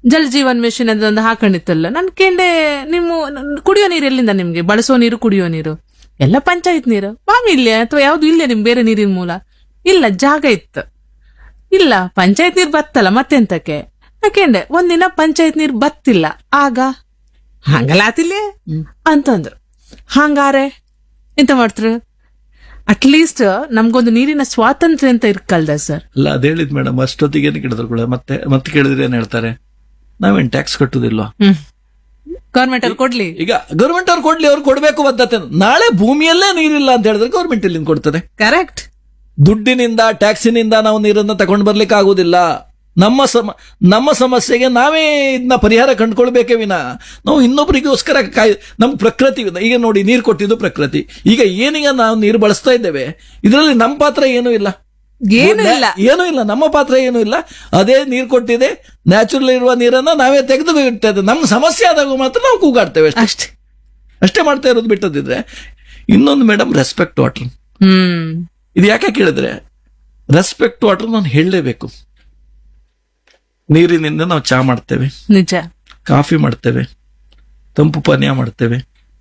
Jal Jeevan mission ಅದೊಂದು ಹಾಕೊಂಡಿತ್ತಲ್ಲ ನನ್ ಕೇಂಡೆ ನಿಮ್ಮ ನನ್- ಕುಡಿಯೋ ನೀರು ಎಲ್ಲಿಂದ ನಿಮ್ಗೆ ಬಳಸೋ ನೀರು ಕುಡಿಯೋ ನೀರು ಎಲ್ಲ ಪಂಚಾಯತ್ ನೀರು ಬಾವಿ ಇಲ್ಲೇ ಅಥವಾ ಯಾವ್ದು ಇಲ್ಲೇ ನಿಮ್ ಬೇರೆ ನೀರಿನ ಮೂಲ ಇಲ್ಲ ಜಾಗ ಇತ್ತು ಇಲ್ಲ ಪಂಚಾಯತ್ ನೀರ್ ಬತ್ತಲ್ಲ ಮತ್ತೆಂತಕ್ಕೆ ಯಾಕೆಂಡೆ ಒಂದಿನ ಪಂಚಾಯತ್ ನೀರ್ ಬತ್ತಿಲ್ಲ ಆಗ ಹಂಗಲಾತಿಲ್ಲ ಅಂತಂದ್ರು ಹಂಗಾರೆ ಎಂತ ಮಾಡ್ತಾರೆ ಅಟ್ಲೀಸ್ಟ್ ನಮ್ಗೊಂದು ನೀರಿನ ಸ್ವಾತಂತ್ರ್ಯ ಅಂತ ಇರ್ಕಲ್ದ ಸರ್ ಅಲ್ಲ ಅದ್ ಹೇಳಿದ್ ಮೇಡಮ್ ಅಷ್ಟೊತ್ತಿಗೆ ಏನು ಕೇಳಿದ್ರು ಕೂಡ ಮತ್ತೆ ಮತ್ತೆ ಕೇಳಿದ್ರೆ ಏನ್ ಹೇಳ್ತಾರೆ ನಾವೇನ್ ಟ್ಯಾಕ್ಸ್ ಕಟ್ಟುದಿಲ್ವಾ ಹ್ಮ್ ಗೌರ್ಮೆಂಟ್ ಅವ್ರು ಕೊಡ್ಲಿ ಈಗ ಗೌರ್ಮೆಂಟ್ ಅವ್ರು ಕೊಡ್ಲಿ ಅವ್ರು ಕೊಡ್ಬೇಕು ಬದ್ಧತೆ ನಾಳೆ ಭೂಮಿಯಲ್ಲೇ ನೀರಿಲ್ಲ ಅಂತ ಹೇಳಿದ್ರೆ ಗೌರ್ಮೆಂಟ್ ಇಲ್ಲಿಂದ ಕೊಡ್ತದೆ ಕರೆಕ್ಟ್ ದುಡ್ಡಿನಿಂದ ಟ್ಯಾಕ್ಸಿನಿಂದ ನಾವು ನೀರನ್ನ ತಗೊಂಡು ಬರ್ಲಿಕ್ಕೆ ಆಗುದಿಲ್ಲ ನಮ್ಮ ಸಮ ನಮ್ಮ ಸಮಸ್ಯೆಗೆ ನಾವೇ ಇದನ್ನ ಪರಿಹಾರ ಕಂಡುಕೊಳ್ಬೇಕೇ ವಿನ ನಾವು ಇನ್ನೊಬ್ಬರಿಗೋಸ್ಕರ ಕಾಯ್ ನಮ್ಮ ಪ್ರಕೃತಿ ಈಗ ನೋಡಿ ನೀರು ಕೊಟ್ಟಿದ್ದು ಪ್ರಕೃತಿ ಈಗ ಏನೀಗ ನಾವು ನೀರು ಬಳಸ್ತಾ ಇದ್ದೇವೆ ಇದರಲ್ಲಿ ನಮ್ಮ ಪಾತ್ರ ಏನೂ ಇಲ್ಲ ಏನು ಇಲ್ಲ ಏನೂ ಇಲ್ಲ ನಮ್ಮ ಪಾತ್ರ ಏನೂ ಇಲ್ಲ ಅದೇ ನೀರು ಕೊಟ್ಟಿದೆ ನ್ಯಾಚುರಲ್ ಇರುವ ನೀರನ್ನ ನಾವೇ ತೆಗೆದು ಇಡ್ತಾ ಇದ್ದೇವೆ ನಮ್ಮ ಸಮಸ್ಯೆ ಆದಾಗ ಮಾತ್ರ ನಾವು ಕೂಗಾಡ್ತೇವೆ ಅಷ್ಟೇ. ಅಷ್ಟೇ ಅಷ್ಟೇ ಮಾಡ್ತಾ ಇರೋದು ಬಿಟ್ಟದಿದ್ರೆ ಇನ್ನೊಂದು ಮೇಡಮ್ ರೆಸ್ಪೆಕ್ಟ್ ವಾಟರ್ ಹ್ಮ್ ಇದು ಯಾಕೆ ಕೇಳಿದ್ರೆ ರೆಸ್ಪೆಕ್ಟ್ ವಾಟರ್ ನಾನು ಹೇಳಲೇಬೇಕು ನೀರಿನಿಂದ ನಾವು ಚಾ ಮಾಡ್ತೇವೆ ನಿಜ ಕಾಫಿ ಮಾಡ್ತೇವೆ ತಂಪು ಪಾನೀಯ ಮಾಡ್ತೇವೆ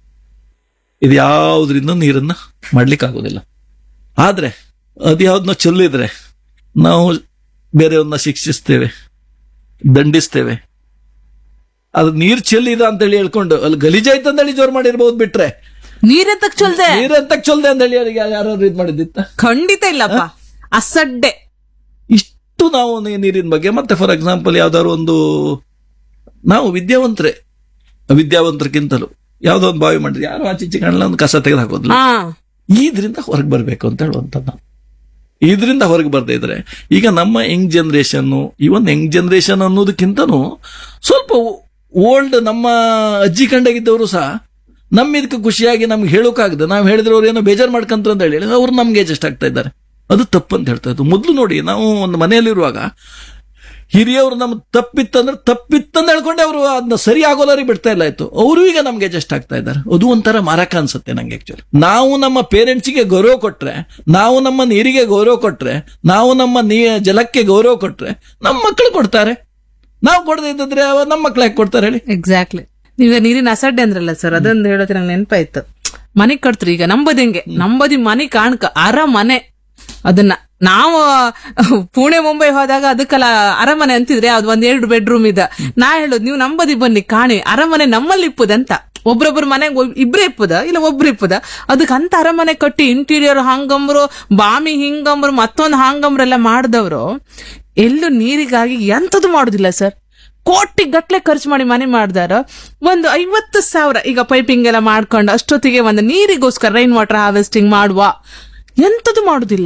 ಇದು ಯಾವುದರಿಂದ ನೀರನ್ನ ಮಾಡ್ಲಿಕ್ಕೆ ಆಗೋದಿಲ್ಲ ಆದ್ರೆ ಅದ್ಯಾವ್ದನ್ನ ಚೆಲ್ಲಿದ್ರೆ ನಾವು ಬೇರೆಯವ್ರನ್ನ ಶಿಕ್ಷಿಸ್ತೇವೆ ದಂಡಿಸ್ತೇವೆ ಅದು ನೀರ್ ಚೆಲ್ಲಿದ ಅಂತೇಳಿ ಹೇಳ್ಕೊಂಡು ಅಲ್ಲಿ ಗಲೀಜಾಯ್ತು ಅಂತೇಳಿ ಜೋರ್ ಮಾಡಿರ್ಬೋದು ಬಿಟ್ರೆ ನೀರೆಂತಕ್ ಚೊಲ್ದೆ ನೀರಂತ ಚೊಲ್ದೆ ಅಂತೇಳಿ ಯಾರಾದ್ರು ಇದು ಮಾಡಿದ್ದಿತ್ತ ಖಂಡಿತ ಇಲ್ಲಪ್ಪ ಅಸಡ್ಡೆ ಇಷ್ಟು ನಾವು ನೀ- ನೀರಿನ ಬಗ್ಗೆ ಮತ್ತೆ ಫಾರ್ ಎಕ್ಸಾಂಪಲ್ ಯಾವ್ದಾದ್ರು ಒಂದು ನಾವು ವಿದ್ಯಾವಂತರೇ ವಿದ್ಯಾವಂತರಿಗಿಂತಲೂ ಯಾವ್ದೋ ಒಂದು ಬಾವಿ ಮಾಡಿದ್ರೆ ಯಾರು ಆಚೆ ಈಚೆ ಕಾಣಲ್ಲ ಒಂದು ಕಸ ತೆಗೆದು ಹಾಕೋದ್ಲು ಹಾ ಇದರಿಂದ ಹೊರಗೆ ಬರಬೇಕು ಅಂತ ಹೇಳುವಂತ ನಾವು ಇದರಿಂದ ಹೊರಗೆ ಬರ್ತಾ ಇದ್ರೆ ಈಗ ನಮ್ಮ young generation even young generation ಅನ್ನೋದಕ್ಕಿಂತನೂ ಸ್ವಲ್ಪ ಓಲ್ಡ್ ನಮ್ಮ ಅಜ್ಜಿ ಕಂಡಾಗಿದ್ದವರು ಸಹ ನಮ್ಮ ಇದಕ್ಕೆ ಖುಷಿಯಾಗಿ ನಮ್ಗೆ ಹೇಳೋಕ್ಕಾಗದೆ ನಾವು ಹೇಳಿದ್ರೆ ಅವ್ರು ಏನೋ ಬೇಜಾರು ಮಾಡ್ಕಂತ ಅಂತ ಹೇಳಿ ಅವ್ರು ನಮ್ಗೆ ಅಡ್ಜಸ್ಟ್ ಆಗ್ತಾ ಇದ್ದಾರೆ ಅದು ತಪ್ಪು ಅಂತ ಹೇಳ್ತಾ ಇದ್ದು ಮೊದಲು ನೋಡಿ ನಾವು ಒಂದು ಮನೆಯಲ್ಲಿರುವಾಗ ಹಿರಿಯವರು ನಮ್ ತಪ್ಪಿತ್ತಂದ್ರೆ ತಪ್ಪಿತ್ತಂತ ಹೇಳ್ಕೊಂಡೆ ಅವರು ಅದನ್ನ ಸರಿ ಆಗೋಲಾರಿ ಬಿಡ್ತಾ ಇಲ್ಲ ಆಯ್ತು ಅವರು ಈಗ ನಮ್ಗೆ ಅಡ್ಜಸ್ಟ್ ಆಗ್ತಾ ಇದ್ದಾರೆ ಅದು ಒಂಥರ ಮಾರಕ ಅನ್ಸುತ್ತೆ ನಂಗೆ ಆಕ್ಚುಲಿ ನಾವು ನಮ್ಮ ಪೇರೆಂಟ್ಸ್ಗೆ ಗೌರವ ಕೊಟ್ರೆ ನಾವು ನಮ್ಮ ನೀರಿಗೆ ಗೌರವ ಕೊಟ್ರೆ ನಾವು ನಮ್ಮ ನೀ ಜಲಕ್ಕೆ ಗೌರವ ಕೊಟ್ರೆ ನಮ್ಮ ಮಕ್ಕಳು ಕೊಡ್ತಾರೆ ನಾವು ಕೊಡದೇ ಇದ್ದಿದ್ರೆ ಅವ ನಮ್ಮ ಮಕ್ಳು ಯಾಕೆ ಕೊಡ್ತಾರೆ ಹೇಳಿ ಎಕ್ಸಾಕ್ಟ್ಲಿ ನೀವೇ ನೀರಿನ ಅಸಡ್ಡೆ ಅಂದ್ರಲ್ಲ ಸರ್ ಅದೊಂದು ಹೇಳೋದ್ರೆ ನಂಗೆ ನೆನಪಾಯ್ತು ಮನೆ ಕಟ್ತ್ರಿ ಈಗ ನಂಬದಿ ಹೆಂಗೆ ನಂಬದಿ ಮನೆ ಕಾಣ್ಕ ಅರ ಮನೆ ಅದನ್ನ ನಾವು ಪುಣೆ ಮುಂಬೈ ಹೋದಾಗ ಅದಕ್ಕೆಲ್ಲ ಅರಮನೆ ಅಂತಿದ್ರೆ ಅದು ಒಂದ್ ಎರಡು ಬೆಡ್ರೂಮ್ ಇದ ನಾ ಹೇಳೋದು ನೀವು ನಂಬದಿ ಬನ್ನಿ ಕಾಣಿ ಅರಮನೆ ನಮ್ಮಲ್ಲಿ ಇಪ್ಪುದಂತ ಒಬ್ರೊಬ್ರು ಮನೆಗೆ ಇಬ್ರೇ ಇಪ್ಪುದ ಇಲ್ಲ ಒಬ್ರು ಇಪ್ಪುದ ಅದಕ್ಕೆ ಅಂತ ಅರಮನೆ ಕಟ್ಟಿ ಇಂಟೀರಿಯರ್ ಹಂಗಂಬ್ರು ಬಾಮಿ ಹಿಂಗಂಬ್ರು ಮತ್ತೊಂದು ಹಾಂಗಂಬ್ರೆಲ್ಲ ಮಾಡಿದವರು ಎಲ್ಲೂ ನೀರಿಗಾಗಿ ಎಂತದು ಮಾಡುದಿಲ್ಲ ಸರ್ ಕೋಟಿ ಗಟ್ಲೆ ಖರ್ಚು ಮಾಡಿ ಮನೆ ಮಾಡ್ದಾರ ಒಂದು ಐವತ್ತು ಸಾವಿರ ಈಗ ಪೈಪಿಂಗ್ ಎಲ್ಲ ಮಾಡ್ಕೊಂಡು ಅಷ್ಟೊತ್ತಿಗೆ ಒಂದು ನೀರಿಗೋಸ್ಕರ ರೈನ್ ವಾಟರ್ ಹಾರ್ವೆಸ್ಟಿಂಗ್ ಮಾಡುವ ಎಂತದು ಮಾಡುದಿಲ್ಲ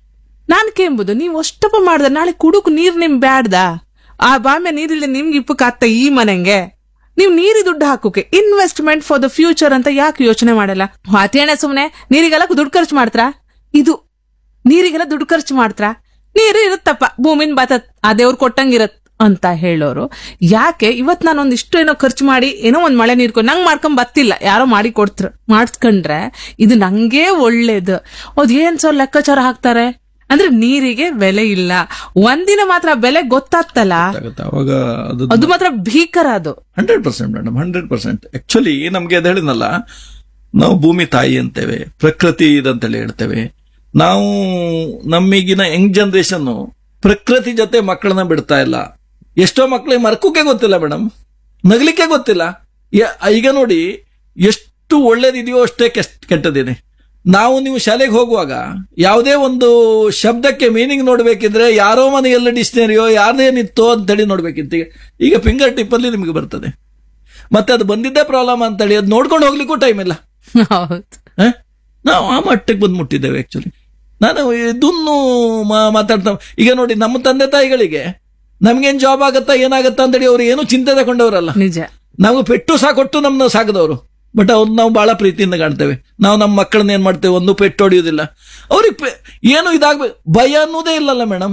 ನಾನ್ ಕೇಂಬುದು ನೀವು ಅಷ್ಟಪ್ಪ ಮಾಡ್ದ ನಾಳೆ ಕುಡುಕು ನೀರ್ ನಿಮ್ ಬ್ಯಾಡ್ದ ಆ ಬಾಮ್ಯ ನೀರಿಲ್ಲ ನಿಮ್ಗೆ ಇಪ್ಪಕ್ಕಾಗ್ತ ಈ ಮನೆಗೆ ನೀವು ನೀರಿ ದುಡ್ಡು ಹಾಕೋಕೆ ಇನ್ವೆಸ್ಟ್ಮೆಂಟ್ ಫಾರ್ ದ ಫ್ಯೂಚರ್ ಅಂತ ಯಾಕೆ ಯೋಚನೆ ಮಾಡಲ್ಲ ಅತೇಣ ಸುಮ್ನೆ ನೀರಿಗೆಲ್ಲ ದುಡ್ಡು ಖರ್ಚು ಮಾಡ್ತಾರ ಇದು ನೀರಿಗೆಲ್ಲ ದುಡ್ಡು ಖರ್ಚು ಮಾಡ್ತಾರ ನೀರು ಇರುತ್ತಪ್ಪ ಭೂಮಿನ ಬತತ್ ಆ ದೇವ್ರು ಕೊಟ್ಟಂಗಿರತ್ ಅಂತ ಹೇಳೋರು ಯಾಕೆ ಇವತ್ ನಾನೊಂದ್ ಇಷ್ಟು ಏನೋ ಖರ್ಚು ಮಾಡಿ ಏನೋ ಒಂದ್ ಮಳೆ ನೀರ್ ಕೊಡ್ ನಂಗ್ ಮಾಡ್ಕೊಂಡ್ ಬತ್ತಿಲ್ಲ ಯಾರೋ ಮಾಡಿ ಕೊಡ್ತ್ರ ಮಾಡಿಸ್ಕೊಂಡ್ರೆ ಇದು ನಂಗೆ ಒಳ್ಳೇದು ಅದ್ ಏನ್ ಸರ್ ಲೆಕ್ಕಾಚಾರ ಹಾಕ್ತಾರೆ ಅಂದ್ರೆ ನೀರಿಗೆ ಬೆಲೆ ಇಲ್ಲ ಒಂದಿನ ಮಾತ್ರ ಬೆಲೆ ಗೊತ್ತಾಗ್ತಲ್ಲ ಗೊತ್ತಾಗುತ್ತೆ ಅವಾಗ ಅದು ಅದು ಮಾತ್ರ ಭೀಕರ ಅದು hundred percent madam hundred percent actually ನಮ್ಗೆ ಅದು ಹೇಳಿದ್ನಲ್ಲ ನಾವು ಭೂಮಿ ತಾಯಿ ಅಂತೇವೆ ಪ್ರಕೃತಿ ಇದಂತೇಳಿ ಹೇಳ್ತೇವೆ ನಾವು ನಮ್ಮೀಗಿನ ಯಂಗ್ ಜನರೇಷನ್ ಪ್ರಕೃತಿ ಜೊತೆ ಮಕ್ಕಳನ್ನ ಬಿಡ್ತಾ ಇಲ್ಲ ಎಷ್ಟೋ ಮಕ್ಕಳಿಗೆ ಮರ್ಕೋಕೆ ಗೊತ್ತಿಲ್ಲ ಮೇಡಮ್ ನಗ್ಲಿಕ್ಕೆ ಗೊತ್ತಿಲ್ಲ ಯ- ಈಗ ನೋಡಿ ಎಷ್ಟು ಒಳ್ಳೇದಿದೆಯೋ ಅಷ್ಟೇ ಕೆಸ್ಟ್ ಕೆಟ್ಟದಿದೆ ನಾವು ನೀವು ಶಾಲೆಗೆ ಹೋಗುವಾಗ ಯಾವುದೇ ಒಂದು ಶಬ್ದಕ್ಕೆ ಮೀನಿಂಗ್ ನೋಡ್ಬೇಕಿದ್ರೆ ಯಾರೋ ಮನೆಯಲ್ಲಿ ಡಿಕ್ಷನರಿಯೋ ಯಾರ್ದೇನಿತ್ತೋ ಅಂತೇಳಿ ನೋಡ್ಬೇಕಿತ್ತು ಈಗ ಈಗ ಫಿಂಗರ್ ಟಿಪ್ ಅಲ್ಲಿ ನಿಮ್ಗೆ ಬರ್ತದೆ ಮತ್ತೆ ಅದು ಬಂದಿದ್ದೇ ಪ್ರಾಬ್ಲಮ್ ಅಂತೇಳಿ ಅದು ನೋಡ್ಕೊಂಡು ಹೋಗ್ಲಿಕ್ಕೂ ಟೈಮ್ ಇಲ್ಲ ಹೌದು ಹ? ನಾವು ಆ ಮಟ್ಟಕ್ಕೆ ಬಂದು ಮುಟ್ಟಿದ್ದೇವೆ ಆಕ್ಚುಲಿ ನಾನು ಇದನ್ನು ಮಾ- ಮಾತಾಡ್ತಾ ಈಗ ನೋಡಿ ನಮ್ಮ ತಂದೆ ತಾಯಿಗಳಿಗೆ ನಮ್ಗೇನ್ ಜಾಬ್ ಆಗತ್ತಾ ಏನಾಗತ್ತಾ ಅಂತೇಳಿ ಅವ್ರು ಏನು ಚಿಂತೆ ತಗೊಂಡವರಲ್ಲ ನಿಜ ನಾವು ಪೆಟ್ಟು ಸಹ ಕೊಟ್ಟು ನಮ್ಮನ್ನ ಸಾಕದವರು ಬಟ್ ಅವ್ರು ನಾವು ಬಹಳ ಪ್ರೀತಿಯಿಂದ ಕಾಣ್ತೇವೆ ನಾವು ನಮ್ಮ ಮಕ್ಕಳನ್ನ ಏನ್ ಮಾಡ್ತೇವೆ ಒಂದು ಪೆಟ್ಟು ಹೊಡೆಯೋದಿಲ್ಲ ಅವ್ರಿಗೆ ಏನು ಇದಾಗ್ಬೇಕು ಭಯ ಅನ್ನೋದೇ ಇಲ್ಲಲ್ಲ ಮೇಡಮ್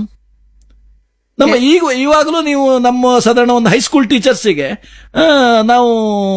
ನಮ್ಮ ಈಗ ಇವಾಗಲೂ ನೀವು ನಮ್ಮ ಸಾಧಾರಣ ಒಂದು ಹೈಸ್ಕೂಲ್ ಟೀಚರ್ಸಿಗೆ ನಾವು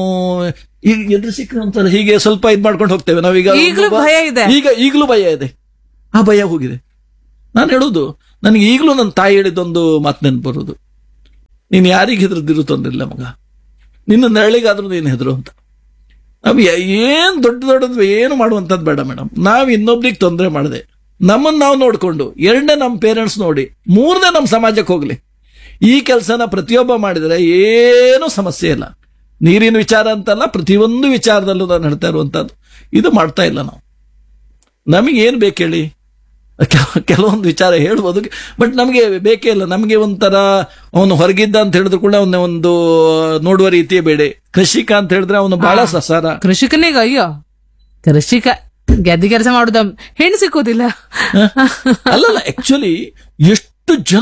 ಈಗ ಎದುರು ಸಿಕ್ಕಂತಾರೆ ಹೀಗೆ ಸ್ವಲ್ಪ ಇದ್ ಮಾಡ್ಕೊಂಡು ಹೋಗ್ತೇವೆ ನಾವೀಗ ಈಗ್ಲೂ ಭಯ ಇದೆ. ಈಗ ಈಗಲೂ ಭಯ ಇದೆ ಆ ಭಯ ಹೋಗಿದೆ ನಾನು ಹೇಳುದು ನನಗೆ ಈಗಲೂ ನನ್ನ ತಾಯಿ ಹೇಳಿದ್ದೊಂದು ಮಾತು ನೆನಪು ಬರೋದು ನೀನು ಯಾರಿಗೆ ಹೆದರದಿರು ತೊಂದ್ರಿಲ್ಲ ಮಗ ನಿನ್ನ ನೆರಳಿಗಾದ್ರೂ ನೀನು ಹೆದರು ಅಂತ ನಾವು ಏನ್ ದೊಡ್ಡ ದೊಡ್ಡದು ಏನು ಮಾಡುವಂಥದ್ದು ಬೇಡ ಮೇಡಮ್ ನಾವು ಇನ್ನೊಬ್ರಿಗೆ ತೊಂದರೆ ಮಾಡದೆ ನಮ್ಮನ್ನ ನಾವು ನೋಡ್ಕೊಂಡು ಎರಡನೇ ನಮ್ಮ ಪೇರೆಂಟ್ಸ್ ನೋಡಿ ಮೂರನೇ ನಮ್ಮ ಸಮಾಜಕ್ಕೆ ಹೋಗ್ಲಿ ಈ ಕೆಲಸನ ಪ್ರತಿಯೊಬ್ಬ ಮಾಡಿದರೆ ಏನೂ ಸಮಸ್ಯೆ ಇಲ್ಲ ನೀರಿನ ವಿಚಾರ ಅಂತಲ್ಲ ಪ್ರತಿಯೊಂದು ವಿಚಾರದಲ್ಲೂ ನಾನು ಹೇಳ್ತಾ ಇರುವಂಥದ್ದು ಇದು ಮಾಡ್ತಾ ಇಲ್ಲ ನಾವು ನಮಗೆ ಏನು ಬೇಕು ಹೇಳಿ ಕೆಲ- ಕೆಲವೊಂದು ವಿಚಾರ ಹೇಳ್ಬೋದು ಬಟ್ ನಮಗೆ ಬೇಕೇ ಇಲ್ಲ ನಮಗೆ ಒಂಥರ ಅವನು ಹೊರಗಿದ್ದ ಅಂತ ಹೇಳಿದ್ರು ಕೂಡ ಅವನ ಒಂದು ನೋಡುವ ರೀತಿಯೇ ಬೇಡ ಕೃಷಿಕ ಅಂತ ಹೇಳಿದ್ರೆ ಅವನು ಬಹಳ ಸಸಾರ ಕೃಷಿಕನಿಗೆ ಅಯ್ಯೋ ಕೃಷಿಕ ಗೆದ್ದಿ ಕೆಲಸ ಮಾಡುದ ಹೆಣ್ಣು ಸಿಕ್ಕೋದಿಲ್ಲ ಅಲ್ಲಲ್ಲ ಆಕ್ಚುಲಿ ಎಷ್ಟು ಜನ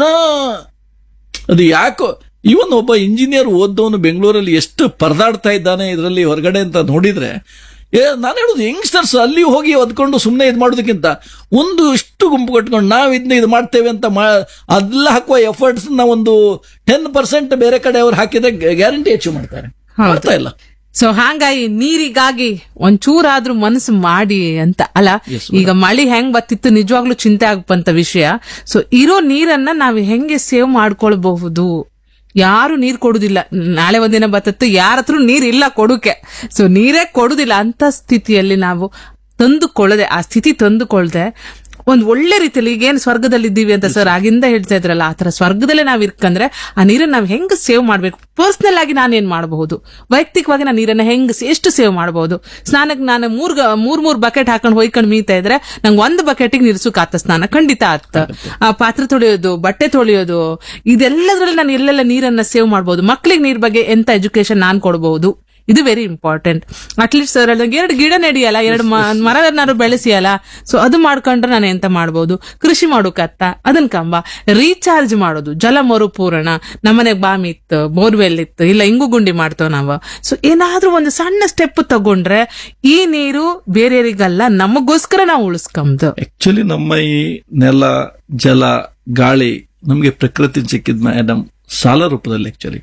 ಅದು ಯಾಕೋ ಇವನ್ ಒಬ್ಬ ಇಂಜಿನಿಯರ್ ಓದ್ದವನು ಬೆಂಗಳೂರಲ್ಲಿ ಎಷ್ಟು ಪರದಾಡ್ತಾ ಇದ್ದಾನೆ ಇದರಲ್ಲಿ ಹೊರಗಡೆ ಅಂತ ನೋಡಿದ್ರೆ ಏ ನಾನು ಹೇಳುದು ಯಂಗ್ಸ್ಟರ್ಸ್ ಅಲ್ಲಿ ಹೋಗಿ ಒದ್ಕೊಂಡು ಸುಮ್ಮನೆ ಇದು ಮಾಡೋದಕ್ಕಿಂತ ಒಂದು ಇಷ್ಟು ಗುಂಪು ಕಟ್ಕೊಂಡು ನಾವು ಇದನ್ನ ಇದು ಮಾಡ್ತೇವೆ ಅಂತ ಮಾ ಅದೆಲ್ಲ ಹಾಕುವ ಎಫರ್ಟ್ಸ್ ನ ಒಂದು ಟೆನ್ ಪರ್ಸೆಂಟ್ ಬೇರೆ ಕಡೆ ಅವ್ರು ಹಾಕಿದ್ರೆ ಗ್ಯಾರಂಟಿ ಅಚೀವ್ ಮಾಡ್ತಾರೆ ಹೌದು. ಮಾಡ್ತಾ ಇಲ್ಲ ಸೊ ಹಾಗಾಗಿ ನೀರಿಗಾಗಿ ಒಂಚೂರಾದ್ರೂ ಮನಸ್ಸು ಮಾಡಿ ಅಂತ ಅಲ್ಲ Yes, ಈಗ ಮಳಿ ಹೆಂಗ್ ಬತ್ತಿತ್ತು ನಿಜವಾಗ್ಲೂ ಚಿಂತೆ ಆಗಪ್ಪಂತ ವಿಷಯ ಸೊ ಇರೋ ನೀರನ್ನ ನಾವು ಹೆಂಗೆ ಸೇವ್ ಮಾಡ್ಕೊಳ್ಬಹುದು ಯಾರು ನೀರ್ ಕೊಡುದಿಲ್ಲ ನಾಳೆ ಒಂದಿನ ಬತ್ತತ್ತು ಯಾರ ಹತ್ರ ನೀರ್ ಇಲ್ಲ ಕೊಡುಕೆ ಸೊ ನೀರೇ ಕೊಡುದಿಲ್ಲ ಅಂತ ಸ್ಥಿತಿಯಲ್ಲಿ ನಾವು ತಂದುಕೊಳ್ಳದೆ ಆ ಸ್ಥಿತಿ ತಂದುಕೊಳ್ಳದೆ ಒಂದ್ ಒಳ್ಳೆ ರೀತಿಯಲ್ಲಿ ಈಗ ಏನ್ ಸ್ವರ್ಗದಲ್ಲಿ ಇದ್ದೀವಿ ಅಂತ ಸರ್ ಆಗಿಂದ ಹೇಳ್ತಾ ಇದ್ರಲ್ಲ ಆತರ ಸ್ವರ್ಗದಲ್ಲೇ ನಾವ್ ಇರ್ಕಂದ್ರೆ ಆ ನೀರನ್ನ ನಾವ್ ಹೆಂಗ್ ಸೇವ್ ಮಾಡ್ಬೇಕು ಪರ್ಸನಲ್ ಆಗಿ ನಾನೇನ್ ಮಾಡಬಹುದು ವೈಯಕ್ತಿಕವಾಗಿ ನಾನು ನೀರನ್ನ ಹೆಂಗ್ ಸ- ಎಷ್ಟು ಸೇವ್ ಮಾಡಬಹುದು ಸ್ನಾನಕ್ಕೆ ನಾನು ಮೂರ್ ಗ- ಮೂರ್ ಮೂರ್ ಬಕೆಟ್ ಹಾಕೊಂಡು ಹೊಯ್ಕೊಂಡು ಮೀತಾ ಇದ್ರೆ ನಂಗೆ ಒಂದು ಬಕೆಟಿಗೆ ನಿಲ್ಸುಕ್ ಆತ ಸ್ನಾನ ಖಂಡಿತ ಆತ ಆ ಪಾತ್ರೆ ತೊಳೆಯೋದು ಬಟ್ಟೆ ತೊಳೆಯೋದು ಇದೆಲ್ಲದ್ರಲ್ಲಿ ನಾನು ಎಲ್ಲೆಲ್ಲ ನೀರನ್ನ ಸೇವ್ ಮಾಡಬಹುದು ಮಕ್ಳಿಗೆ ನೀರ್ ಬಗ್ಗೆ ಎಂತ ಎಜುಕೇಶನ್ ನಾನ್ ಕೊಡಬಹುದು ಇದು ವೆರಿ ಇಂಪಾರ್ಟೆಂಟ್ ಅಟ್ಲೀಸ್ಟ್ ಸರ್ ಎರಡು ಗಿಡ ನೆಡಿಯಲ್ಲ ಎರಡು ಮರನಾರು ಬೆಳೆಸಿಯಲ್ಲ ಸೊ ಅದು ಮಾಡ್ಕೊಂಡ್ರೆ ನಾನು ಎಂತ ಮಾಡ್ಬೋದು ಕೃಷಿ ಮಾಡೋಕತ್ತ ಅದನ್ ಕಂಬ ರೀಚಾರ್ಜ್ ಮಾಡೋದು ಜಲ ಮರುಪೂರಣ ನಮ್ಮನೆಗ್ ಬಾಮಿ ಇತ್ತು ಬೋರ್ವೆಲ್ ಇತ್ತು ಇಲ್ಲ ಇಂಗು ಗುಂಡಿ ಮಾಡ್ತೇವ್ ನಾವು ಸೊ ಏನಾದ್ರೂ ಒಂದು ಸಣ್ಣ ಸ್ಟೆಪ್ ತಗೊಂಡ್ರೆ ಈ ನೀರು ಬೇರೆಯವರಿಗಲ್ಲ ನಮಗೋಸ್ಕರ ನಾವು ಉಳಿಸ್ಕೊಂಬುದು ಆಕ್ಚುಲಿ ನಮ್ಮ ಈ ನೆಲ ಜಲ ಗಾಳಿ ನಮಗೆ ಪ್ರಕೃತಿ ಸಿಕ್ಕಿದ ಮೇಡಮ್ ಸಾಲ ರೂಪದಲ್ಲಿ ಆಕ್ಚುಲಿ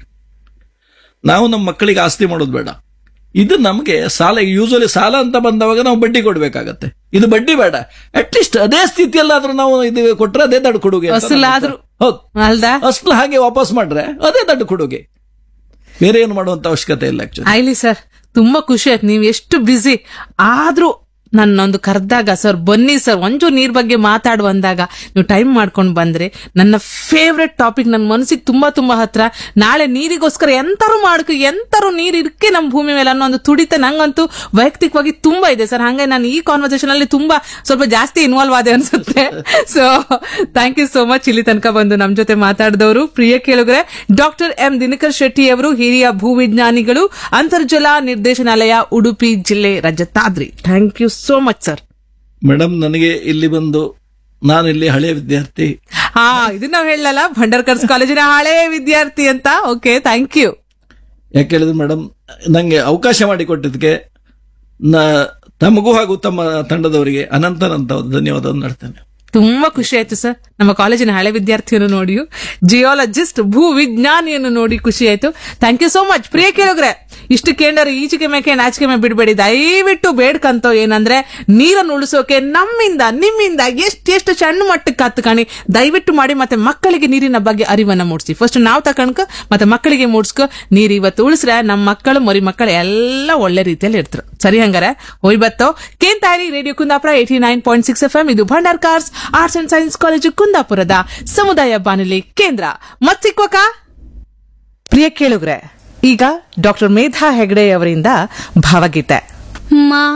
ನಾವು ನಮ್ಮ ಮಕ್ಕಳಿಗೆ ಆಸ್ತಿ ಮಾಡೋದು ಬೇಡ ಇದು ನಮಗೆ ಸಾಲ ಯೂಶಲಿ ಸಾಲ ಅಂತ ಬಂದವಾಗ ನಾವು ಬಡ್ಡಿ ಕೊಡ್ಬೇಕಾಗತ್ತೆ ಇದು ಬಡ್ಡಿ ಬೇಡ ಅಟ್ಲೀಸ್ಟ್ ಅದೇ ಸ್ಥಿತಿಯಲ್ಲಾದ್ರೂ ನಾವು ಇದು ಕೊಟ್ರೆ ಅದೇ ದಡ್ಡು ಕೊಡುಗೆ ಅಂತ ನನ್ನ ಅಸಲಾದ್ರೂ. ಅರ್ಥ. ಹೌದು ಅಲ್ದಾ ಅಷ್ಟು ಹಾಗೆ ವಾಪಸ್ ಮಾಡ್ರೆ ಅದೇ ದಡ್ಡು ಕೊಡುಗೆ ಬೇರೆ ಏನು ಮಾಡುವಂತ ಅವಶ್ಯಕತೆ ಇಲ್ಲ ಆಕ್ಚುಲಿ ಆಯ್ಲಿ ಸರ್ ತುಂಬಾ ಖುಷಿ ಆಯ್ತು ನೀವು ಎಷ್ಟು ಬ್ಯುಸಿ ಆದ್ರೂ ನನ್ನೊಂದು ಕರೆದಾಗ ಸರ್ ಬನ್ನಿ ಸರ್ ಒಂಚೂರು ನೀರ್ ಬಗ್ಗೆ ಮಾತಾಡುವ ಅಂದಾಗ ನೀವು ಟೈಮ್ ಮಾಡ್ಕೊಂಡು ಬಂದ್ರೆ ನನ್ನ ಫೇವ್ರೆಟ್ ಟಾಪಿಕ್ ನನ್ನ ಮನಸ್ಸಿಗೆ ತುಂಬಾ ತುಂಬಾ ಹತ್ರ ನಾಳೆ ನೀರಿಗೋಸ್ಕರ ಎಂತಾರು ಮಾಡ್ಕೊ ಎಂತಾರು ನೀರ್ ಇರ್ಕೆ ನಮ್ಮ ಭೂಮಿ ಮೇಲೆ ಅನ್ನೋ ಒಂದು ತುಡಿತ ನಂಗಂತೂ ವೈಯಕ್ತಿಕವಾಗಿ ತುಂಬಾ ಇದೆ ಸರ್ ಹಂಗೆ ನಾನು ಈ ಕಾನ್ವರ್ಸೇಷನ್ ಅಲ್ಲಿ ತುಂಬಾ ಸ್ವಲ್ಪ ಜಾಸ್ತಿ ಇನ್ವಾಲ್ವ್ ಆದೆ ಅನ್ಸುತ್ತೆ so thank you so much ಇಲ್ಲಿ ತನಕ ಬಂದು ನಮ್ ಜೊತೆ ಮಾತಾಡಿದವರು ಪ್ರಿಯ ಕೇಳುಗರೆ ಡಾಕ್ಟರ್ ಎಂ ದಿನಕರ್ ಶೆಟ್ಟಿ ಅವರು ಹಿರಿಯ ಭೂವಿಜ್ಞಾನಿಗಳು ಅಂತರ್ಜಲ ನಿರ್ದೇಶನಾಲಯ ಉಡುಪಿ ಜಿಲ್ಲೆ Rajatadri thank you so much sir madam ನನಗೆ ಇಲ್ಲಿ ಬಂದು ನಾನು ಇಲ್ಲಿ ಹಳೆಯ ವಿದ್ಯಾರ್ಥಿ ಹಾ ಇದು ನಾವ್ ಹೇಳಲ್ಲ ಭಂಡರ್ಕರ್ಸ್ ಕಾಲೇಜಿನ ಹಳೆ ವಿದ್ಯಾರ್ಥಿ ಅಂತ ಓಕೆ ಥ್ಯಾಂಕ್ ಯು ಯಾಕೆ ಹೇಳಿದ್ರೆ ಮೇಡಮ್ ನಂಗೆ ಅವಕಾಶ ಮಾಡಿಕೊಟ್ಟಿದ್ದಕ್ಕೆ ನ ತಮಗೂ ಹಾಗೂ ತಮ್ಮ ತಂಡದವರಿಗೆ ಅನಂತನಂತ ಧನ್ಯವಾದವನ್ನು ನಡ್ತೇನೆ ತುಂಬಾ ಖುಷಿ ಆಯ್ತು ಸರ್ ನಮ್ಮ ಕಾಲೇಜಿನ ಹಳೆ ವಿದ್ಯಾರ್ಥಿಯನ್ನು ನೋಡಿ ಜಿಯಾಲಜಿಸ್ಟ್ ಭೂ ವಿಜ್ಞಾನಿಯನ್ನು ನೋಡಿ ಖುಷಿ ಆಯ್ತು thank you so much Priya ಕೇಳಿದ್ರೆ ಇಷ್ಟು ಕೇಂದ್ರ ಈಚೆಗೆ ಮೇಕೆ ನಾಚಿಕೆ ಮೇ ಬಿಡಬೇಡಿ ದಯವಿಟ್ಟು ಬೇಡ್ಕಂತೋ ಏನಂದ್ರೆ ನೀರನ್ನು ಉಳಿಸೋಕೆ ನಮ್ಮಿಂದ ನಿಮ್ಮಿಂದ ಎಷ್ಟೆಷ್ಟು ಸಣ್ಣ ಮಟ್ಟಕ್ಕೆ ಹತ್ಕಣಿ ದಯವಿಟ್ಟು ಮಾಡಿ ಮತ್ತೆ ಮಕ್ಕಳಿಗೆ ನೀರಿನ ಬಗ್ಗೆ ಅರಿವನ್ನ ಮೂಡಿಸಿ ಫಸ್ಟ್ ನಾವು ತಕೊಂಡ್ಕ ಮತ್ತೆ ಮಕ್ಕಳಿಗೆ ಮೂಡಿಸ್ಕೊ ನೀರು ಇವತ್ತು ಉಳಿಸ್ರೆ ನಮ್ಮ ಮಕ್ಕಳು ಮರಿ ಮಕ್ಕಳು ಎಲ್ಲ ಒಳ್ಳೆ ರೀತಿಯಲ್ಲಿ ಇರ್ತಾರೆ ಸರಿ ಹಂಗಾರೆ ಹೋಯ್ ಬತ್ತೋ ಕೇಂತಾರಿ radio Kundapura eighty nine point six F M ಇದು Bhandarkars arts and science college ಕುಂದಾಪುರದ ಸಮುದಾಯ ಬಾನುಲಿ ಕೇಂದ್ರ ಮತ್ ಸಿಕ್ವಕ ಪ್ರಿಯ ಕೇಳುಗ್ರೆ ಈಗ ಡಾಕ್ಟರ್ ಮೇಧಾ ಹೆಗ್ಡೆ ಅವರಿಂದ ಭಾವಗೀತೆ ಮಾ